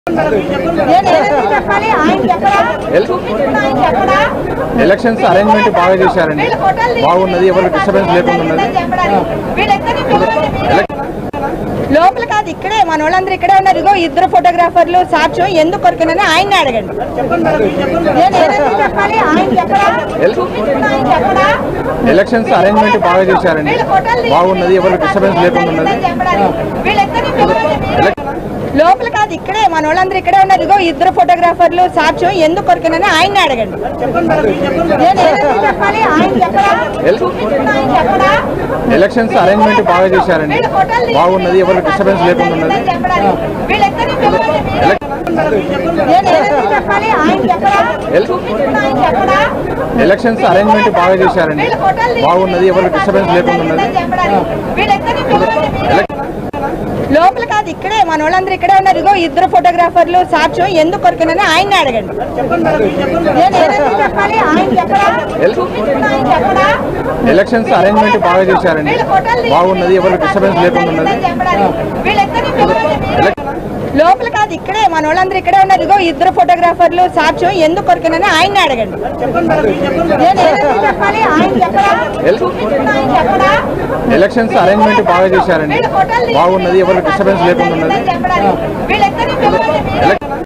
నేను ఏదైతే చెప్పాలి ఆయన చెప్పరా చూపించుకున్న ఆయన చెప్పరా ఎలక్షన్స్ అరేంజ్మెంట్ బాగా చేశారండి వీళ్ళు ఫోటోలు తీసి బాగున్నది ఎవరు డిస్టర్బెన్స్ లేకుండా ఉన్నది చెప్పడానికి. వీళ్ళెక్కడికి పిలవండి మీరు. లోపల కాదు ఇక్కడే మన వాళ్ళందరూ ఇక్కడే ఉన్నారు ఇగో ఇద్దరు ఫోటోగ్రాఫర్లు సాక్ష్యం ఎందుకు కొరికినని ఆయన్ని అడగండి నేను ఏదైతే చెప్పాలి ఆయన చెప్పరా చూపించుకున్న ఆయన చెప్పరా ఎలక్షన్స్ అరేంజ్మెంట్ బాగా చేశారండి వీళ్ళు ఫోటోలు తీసి బాగున్నది ఎవరు డిస్టర్బెన్స్ లేకుండా ఉన్నది చెప్పడానికి. వీళ్ళెక్కడికి పిలవండి మీరు. లోపల కాదు ఇక్కడే మన వాళ్ళందరూ ఇక్కడే ఉన్నారు ఇగో ఇద్దరు ఫోటోగ్రాఫర్లు సాక్ష్యం ఎందుకు కొరికినని ఆయన్ని అడగండి నేను ఏదైతే చెప్పాలి ఆయన చెప్పరా చూపించుకున్న ఆయన చెప్పరా ఎలక్షన్స్ అరేంజ్మెంట్ బాగా చేశారండి వీళ్ళు ఫోటోలు తీసి బాగున్నది ఎవరు డిస్టర్బెన్స్ లేకుండా ఉన్నది చెప్పడానికి. వీళ్ళెక్కడికి పిలవండి మీరు. నేను ఏదైతే చెప్పాలి ఆయన చెప్పరా చూపించుకున్న ఆయన చెప్పరా ఎలక్షన్స్ అరేంజ్మెంట్ బాగా చేశారండి వీళ్ళు ఫోటోలు తీసి బాగున్నది ఎవరు డిస్టర్బెన్స్ లేకుండా ఉన్నది చెప్పడానికి. వీళ్ళెక్కడికి పిలవండి మీరు. లోపల కాదు ఇక్కడే మన వాళ్ళందరూ ఇక్కడే ఉన్నారు ఇగో ఇద్దరు ఫోటోగ్రాఫర్లు సాక్ష్యం ఎందుకు కొరికినని ఆయన్ని అడగండి నేను ఏదైతే చెప్పాలి ఆయన చెప్పరా చూపించుకున్న ఆయన చెప్పరా ఎలక్షన్స్ అరేంజ్మెంట్ బాగా చేశారండి వీళ్ళు ఫోటోలు తీసి బాగున్నది ఎవరు డిస్టర్బెన్స్ లేకుండా ఉన్నది చెప్పడానికి. వీళ్ళెక్కడికి పిలవండి మీరు. లోపల కాదు ఇక్కడే మన వాళ్ళందరూ ఇక్కడే ఉన్నారు ఇగో ఇద్దరు ఫోటోగ్రాఫర్లు సాక్ష్యం ఎందుకు కొరికినని ఆయన్ని అడగండి నేను ఏదైతే చెప్పాలి ఆయన చెప్పరా చూపించుకున్న ఆయన చెప్పరా ఎలక్షన్స్ అరేంజ్మెంట్ బాగా చేశారండి వీళ్ళు ఫోటోలు తీసి బాగున్నది ఎవరు డిస్టర్బెన్స్ లేకుండా ఉన్నది చెప్పడానికి. వీళ్ళెక్కడికి పిలవండి మీరు.